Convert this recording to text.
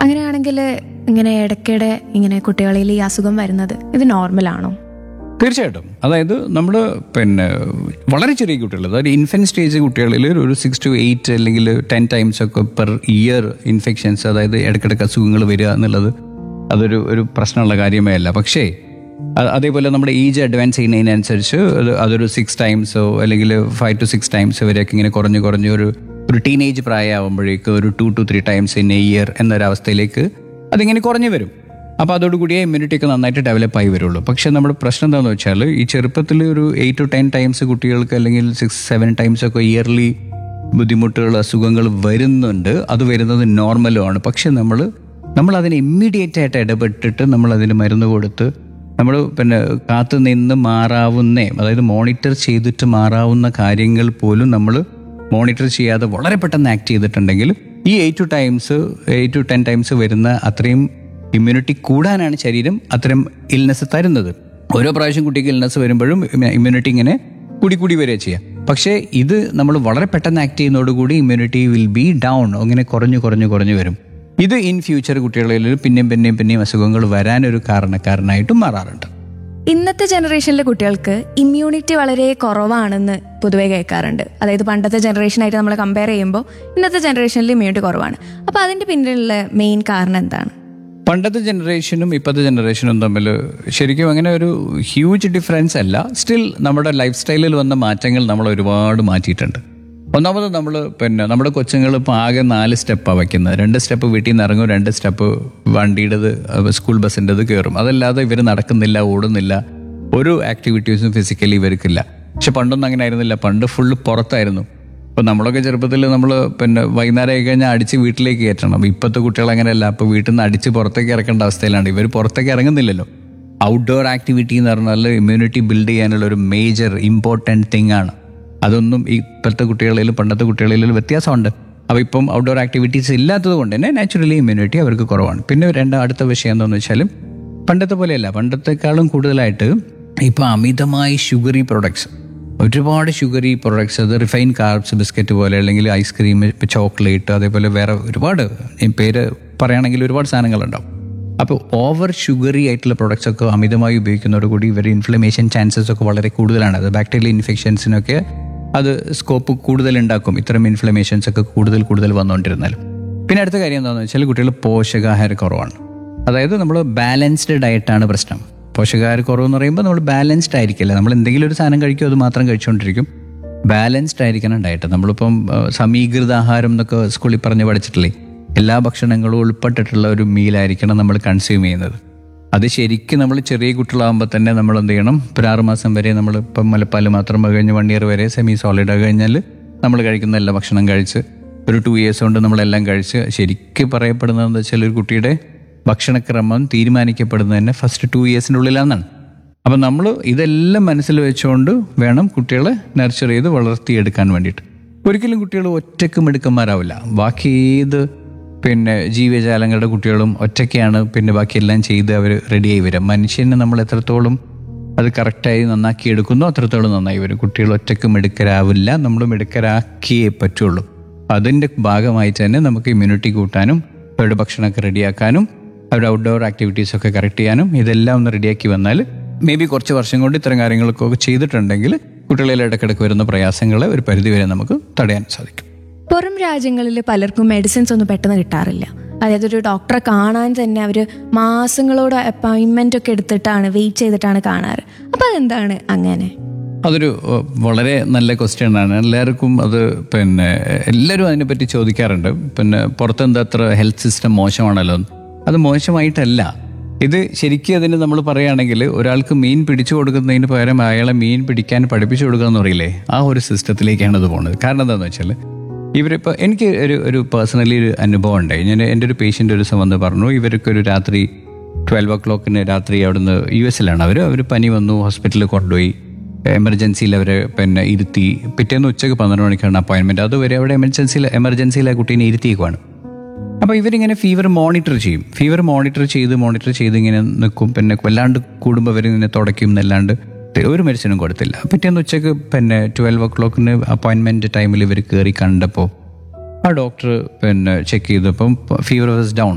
അങ്ങനെയാണെങ്കിൽ ഇങ്ങനെ ഇടയ്ക്കിടെ ഇങ്ങനെ കുട്ടികളിൽ ഈ അസുഖം വരുന്നത് ഇത് നോർമലാണോ തീർച്ചയായിട്ടും അതായത് നമ്മൾ പിന്നെ വളരെ ചെറിയ കുട്ടികൾ അതായത് ഇൻഫൻറ്റ് സ്റ്റേജ് കുട്ടികളിൽ ഒരു സിക്സ് ടു എയ്റ്റ് അല്ലെങ്കിൽ ടെൻ ടൈംസ് ഒക്കെ പെർ ഇയർ ഇൻഫെക്ഷൻസ് അതായത് ഇടയ്ക്കിടയ്ക്ക് അസുഖങ്ങൾ വരിക എന്നുള്ളത് അതൊരു ഒരു പ്രശ്നമുള്ള കാര്യമേ അല്ല പക്ഷേ അ- അതേപോലെ നമ്മുടെ ഏജ് അഡ്വാൻസ് ചെയ്യുന്നതിനനുസരിച്ച് അത് അതൊരു സിക്സ് ടൈംസോ അല്ലെങ്കിൽ ഫൈവ് ടു സിക്സ് ടൈംസ് വരെയൊക്കെ ഇങ്ങനെ കുറഞ്ഞ് കുറഞ്ഞ് ഒരു ഒരു ടീനേജ് പ്രായമാകുമ്പോഴേക്ക് ഒരു two to three times in a year എന്നൊരവസ്ഥയിലേക്ക് അതിങ്ങനെ കുറഞ്ഞു വരും അപ്പോൾ അതോടുകൂടിയേ ഇമ്മ്യൂണിറ്റി ഒക്കെ നന്നായിട്ട് ഡെവലപ്പ് ആയി വരുള്ളൂ പക്ഷേ നമ്മുടെ പ്രശ്നം എന്താണെന്ന് വെച്ചാൽ ഈ ചെറുപ്പത്തിൽ ഒരു എയ്റ്റ് ടു ടെൻ ടൈംസ് കുട്ടികൾക്ക് അല്ലെങ്കിൽ സിക്സ് സെവൻ ടൈംസ് ഒക്കെ ഇയർലി ബുദ്ധിമുട്ടുകൾ അസുഖങ്ങൾ വരുന്നുണ്ട് അത് വരുന്നത് നോർമലുമാണ് പക്ഷെ നമ്മൾ നമ്മൾ അതിന് ഇമ്മീഡിയറ്റ് ആയിട്ട് ഇടപെട്ടിട്ട് നമ്മൾ അതിന് മരുന്ന് കൊടുത്ത് നമ്മൾ പിന്നെ കാത്തു നിന്ന് മാറാവുന്ന അതായത് മോണിറ്റർ ചെയ്തിട്ട് മാറാവുന്ന കാര്യങ്ങൾ പോലും നമ്മൾ മോണിറ്റർ ചെയ്യാതെ വളരെ പെട്ടെന്ന് ആക്ട് ചെയ്തിട്ടുണ്ടെങ്കിൽ ഈ eight to times eight to ten times വരുന്ന അത്രയും ഇമ്മ്യൂണിറ്റി കൂടാനാണ് ശരീരം അത്തരം ഇൽനെസ് തരുന്നത് ഓരോ പ്രാവശ്യം കുട്ടിക്ക് ഇൽനെസ് വരുമ്പോഴും ഇമ്മ്യൂണിറ്റി ഇങ്ങനെ കൂടി കൂടി വരിക ചെയ്യാം പക്ഷേ ഇത് നമ്മൾ വളരെ പെട്ടെന്ന് ആക്ട് ചെയ്യുന്നതോടുകൂടി ഇമ്മ്യൂണിറ്റി വിൽ ബി ഡൗൺ അങ്ങനെ കുറഞ്ഞു കുറഞ്ഞു കുറഞ്ഞു വരും ഇത് ഇൻ ഫ്യൂച്ചർ കുട്ടികളിൽ പിന്നെയും പിന്നെയും പിന്നെയും അസുഖങ്ങൾ വരാനൊരു കാരണക്കാരനായിട്ടും മാറാറുണ്ട് ഇന്നത്തെ ജനറേഷനിലെ കുട്ടികൾക്ക് ഇമ്മ്യൂണിറ്റി വളരെ കുറവാണെന്ന് പൊതുവെ കേൾക്കാറുണ്ട് അതായത് പണ്ടത്തെ ജനറേഷനായിട്ട് നമ്മൾ കമ്പയർ ചെയ്യുമ്പോൾ ഇന്നത്തെ ജനറേഷനിൽ ഇമ്മ്യൂണിറ്റി കുറവാണ് അപ്പോൾ അതിൻ്റെ പിന്നിലുള്ള മെയിൻ കാരണം എന്താണ് പണ്ടത്തെ ജനറേഷനും ഇപ്പോഴത്തെ ജനറേഷനും തമ്മിൽ ശരിക്കും അങ്ങനെ ഒരു ഹ്യൂജ് ഡിഫറൻസ് അല്ല സ്റ്റിൽ നമ്മുടെ ലൈഫ് സ്റ്റൈലിൽ വന്ന മാറ്റങ്ങൾ നമ്മൾ ഒരുപാട് മാറ്റിയിട്ടുണ്ട് ഒന്നാമത് നമ്മൾ പിന്നെ നമ്മുടെ കൊച്ചുങ്ങൾ ഇപ്പോൾ ആകെ നാല് സ്റ്റെപ്പാണ് വയ്ക്കുന്നത് രണ്ട് സ്റ്റെപ്പ് വീട്ടിൽ നിന്ന് ഇറങ്ങും രണ്ട് സ്റ്റെപ്പ് വണ്ടിയുടേത് സ്കൂൾ ബസ്സിൻ്റെത് കയറും അതല്ലാതെ ഇവർ നടക്കുന്നില്ല ഓടുന്നില്ല ഒരു ആക്ടിവിറ്റീസും ഫിസിക്കലി ഇവർക്കില്ല പക്ഷെ പണ്ടൊന്നും അങ്ങനെ ആയിരുന്നില്ല പണ്ട് ഫുള്ള് പുറത്തായിരുന്നു ഇപ്പൊ നമ്മളൊക്കെ ചെറുപ്പത്തിൽ നമ്മൾ പിന്നെ വൈകുന്നേരം ആയി കഴിഞ്ഞാൽ അടിച്ച് വീട്ടിലേക്ക് കയറ്റണം അപ്പൊ ഇപ്പോഴത്തെ കുട്ടികൾ അങ്ങനെയല്ല അപ്പൊ വീട്ടിൽ നിന്ന് അടിച്ച് പുറത്തേക്ക് ഇറക്കേണ്ട അവസ്ഥയിലാണ് ഇവർ പുറത്തേക്ക് ഇറങ്ങുന്നില്ലല്ലോ ഔട്ട്ഡോർ ആക്ടിവിറ്റി എന്ന് പറഞ്ഞാൽ ഇമ്മ്യൂണിറ്റി ബിൽഡ് ചെയ്യാനുള്ള ഒരു മേജർ ഇമ്പോർട്ടൻറ്റ് തിങ് ആണ് അതൊന്നും ഇപ്പോഴത്തെ കുട്ടികളിലും പണ്ടത്തെ കുട്ടികളിലും വ്യത്യാസമുണ്ട് അപ്പോൾ ഇപ്പം ഔട്ട്ഡോർ ആക്ടിവിറ്റീസ് ഇല്ലാത്തത് കൊണ്ട് തന്നെ നാച്ചുറലി ഇമ്മ്യൂണിറ്റി അവർക്ക് കുറവാണ് പിന്നെ രണ്ട് അടുത്ത വിഷയം എന്താണെന്ന് വെച്ചാൽ പണ്ടത്തെ പോലെയല്ല പണ്ടത്തെക്കാളും കൂടുതലായിട്ട് ഇപ്പം അമിതമായി ഷുഗറി പ്രൊഡക്ട്സ് ഒരുപാട് ഷുഗറി പ്രൊഡക്ട്സ് അത് റിഫൈൻ കാർബ്സ് ബിസ്ക്കറ്റ് പോലെ അല്ലെങ്കിൽ ഐസ്ക്രീം ഇപ്പോൾ ചോക്ലേറ്റ് അതേപോലെ വേറെ ഒരുപാട് ഈ പേര് പറയുകയാണെങ്കിൽ ഒരുപാട് സാധനങ്ങളുണ്ടാവും അപ്പോൾ ഓവർ ഷുഗറി ആയിട്ടുള്ള പ്രൊഡക്ട്സ് ഒക്കെ അമിതമായി ഉപയോഗിക്കുന്നതോടുകൂടി ഇവർ ഇൻഫ്ലമേഷൻ ചാൻസസ് ഒക്കെ വളരെ കൂടുതലാണ് അത് ബാക്ടീരിയൽ ഇൻഫെക്ഷൻസിനൊക്കെ അത് സ്കോപ്പ് കൂടുതൽ ഉണ്ടാക്കും ഇത്തരം ഇൻഫ്ലമേഷൻസ് ഒക്കെ കൂടുതൽ കൂടുതൽ വന്നുകൊണ്ടിരുന്നാൽ പിന്നെ അടുത്ത കാര്യം എന്താണെന്ന് വെച്ചാൽ കുട്ടികൾ പോഷകാഹാര കുറവാണ് അതായത് നമ്മൾ ബാലൻസ്ഡ് ഡയറ്റാണ് പ്രശ്നം പോഷകാഹാര കുറവെന്ന് പറയുമ്പോൾ നമ്മൾ ബാലൻസ്ഡ് ആയിരിക്കില്ല നമ്മൾ എന്തെങ്കിലും ഒരു സാധനം കഴിക്കും അത് മാത്രം കഴിച്ചുകൊണ്ടിരിക്കും ബാലൻസ്ഡ് ആയിരിക്കണം ഡയറ്റ് നമ്മളിപ്പം ആ, സമീകൃത ആഹാരം എന്നൊക്കെ സ്കൂളിൽ പറഞ്ഞ് പഠിച്ചിട്ടില്ലേ എല്ലാ ഭക്ഷണങ്ങളും ഉൾപ്പെട്ടിട്ടുള്ള ഒരു മീലായിരിക്കണം നമ്മൾ കൺസ്യൂം ചെയ്യുന്നത് അത് ശരിക്കും നമ്മൾ ചെറിയ കുട്ടികളാകുമ്പോൾ തന്നെ നമ്മൾ എന്ത് ചെയ്യണം ഒരു ആറ് മാസം വരെ നമ്മൾ ഇപ്പം മുലപ്പാല് മാത്രം അത് കഴിഞ്ഞ് വൺ ഇയർ വരെ സെമി സോളിഡ് അത് കഴിഞ്ഞാൽ നമ്മൾ കഴിക്കുന്ന എല്ലാ ഭക്ഷണം കഴിച്ച് ഒരു ടു ഇയേഴ്സ് കൊണ്ട് നമ്മളെല്ലാം കഴിച്ച് ശരിക്കും പറയപ്പെടുന്നതെന്ന് വെച്ചാൽ ഒരു കുട്ടിയുടെ ഭക്ഷണക്രമം തീരുമാനിക്കപ്പെടുന്നത് തന്നെ ഫസ്റ്റ് ടു ഇയേഴ്സിൻ്റെ ഉള്ളിലാണെന്നാണ് അപ്പം നമ്മൾ ഇതെല്ലാം മനസ്സിൽ വെച്ചുകൊണ്ട് വേണം കുട്ടികളെ നർച്ചർ ചെയ്ത് വളർത്തിയെടുക്കാൻ വേണ്ടിയിട്ട് ഒരിക്കലും കുട്ടികൾ ഒറ്റക്ക് മിടുക്കന്മാരാവില്ല ബാക്കി ഏത് പിന്നെ ജീവജാലങ്ങളുടെ കുട്ടികളും ഒറ്റയ്ക്കാണ് പിന്നെ ബാക്കിയെല്ലാം ചെയ്ത് അവർ റെഡിയായി വരും മനുഷ്യനെ നമ്മൾ എത്രത്തോളം അത് കറക്റ്റായി നന്നാക്കി എടുക്കുന്നു അത്രത്തോളം നന്നായി വരും കുട്ടികൾ ഒറ്റക്ക് മിടുക്കരാവില്ല നമ്മൾ മിടുക്കരാക്കിയേ പറ്റുള്ളൂ അതിൻ്റെ ഭാഗമായിട്ട് തന്നെ നമുക്ക് ഇമ്മ്യൂണിറ്റി കൂട്ടാനും അവരുടെ ഭക്ഷണമൊക്കെ റെഡിയാക്കാനും അവരുടെ ഔട്ട്ഡോർ ആക്ടിവിറ്റീസ് ഒക്കെ കറക്റ്റ് ചെയ്യാനും ഇതെല്ലാം ഒന്ന് റെഡിയാക്കി വന്നാൽ മേ ബി കുറച്ച് വർഷം കൊണ്ട് ഇത്തരം കാര്യങ്ങളൊക്കെ ചെയ്തിട്ടുണ്ടെങ്കിൽ കുട്ടികളിൽ ഇടയ്ക്കിടയ്ക്ക് വരുന്ന പ്രയാസങ്ങളെ ഒരു പരിധിവരെ നമുക്ക് തടയാൻ സാധിക്കും പുറം രാജ്യങ്ങളിൽ പലർക്കും മെഡിസിൻസ് ഒന്നും പെട്ടെന്ന് കിട്ടാറില്ല അതായത് ഒരു ഡോക്ടറെ കാണാൻ തന്നെ അവർ മാസങ്ങളോട് അപ്പോയിൻമെൻ്റ് ഒക്കെ എടുത്തിട്ടാണ് വെയിറ്റ് ചെയ്തിട്ടാണ് കാണാറ് അപ്പം അതെന്താണ് അങ്ങനെ അതൊരു ഏഹ്, വളരെ നല്ല ക്വസ്റ്റ്യൻ ആണ് എല്ലാവർക്കും അത് പിന്നെ എല്ലാവരും അതിനെപ്പറ്റി ചോദിക്കാറുണ്ട് പിന്നെ പുറത്തെന്താ അത്ര ഹെൽത്ത് സിസ്റ്റം മോശമാണല്ലോ എന്ന്. അത് മോശമായിട്ടല്ല ഇത് ശരിക്കും അതിന് നമ്മൾ പറയുകയാണെങ്കിൽ ഒരാൾക്ക് മീൻ പിടിച്ചു കൊടുക്കുന്നതിന് പകരം അയാളെ മീൻ പിടിക്കാൻ പഠിപ്പിച്ചു കൊടുക്കുക എന്ന് പറയില്ലേ ആ ഒരു സിസ്റ്റത്തിലേക്കാണ് ഇത് പോകുന്നത് കാരണം എന്താണെന്ന് വെച്ചാൽ ഇവരിപ്പോൾ എനിക്ക് ഒരു ഒരു പേഴ്സണലി ഒരു അനുഭവം ഉണ്ടായി ഞാൻ എൻ്റെ ഒരു പേഷ്യൻ്റ് ഒരു ദിവസം വന്ന് പറഞ്ഞു ഇവർക്കൊരു രാത്രി ട്വൽവ് ഓ ക്ലോക്കിന് രാത്രി അവിടുന്ന് യു എസിലാണ് അവർ അവർ പനി വന്നു ഹോസ്പിറ്റലിൽ കൊണ്ടുപോയി എമർജൻസിയിൽ അവരെ പിന്നെ ഇരുത്തി പിറ്റേന്ന് ഉച്ചയ്ക്ക് പന്ത്രണ്ട് മണിക്കാണ് അപ്പോയിൻമെൻറ്റ് അതുവരെ അവിടെ എമർജൻസിയിൽ എമർജൻസിയിൽ ആ കുട്ടീനെ ഇരുത്തിയേക്കുവാണ് അപ്പോൾ ഇവരിങ്ങനെ ഫീവർ മോണിറ്റർ ചെയ്യും ഫീവർ മോണിറ്റർ ചെയ്ത് മോണിറ്റർ ചെയ്ത് ഇങ്ങനെ നിൽക്കും പിന്നെ വല്ലാണ്ട് കൂടുമ്പോൾ ഇവർ ഇങ്ങനെ തുടയ്ക്കും എന്നല്ലാണ്ട് ഒരു മെഡിസിനും കൊടുത്തില്ല പിറ്റേന്ന് ഉച്ചയ്ക്ക് പിന്നെ ട്വൽവ് ഓ ക്ലോക്കിന് അപ്പോയിൻമെൻറ്റ് ടൈമിൽ ഇവർ കയറി കണ്ടപ്പോൾ ആ ഡോക്ടർ പിന്നെ ചെക്ക് ചെയ്തപ്പം ഫീവർ വാസ് ഡൗൺ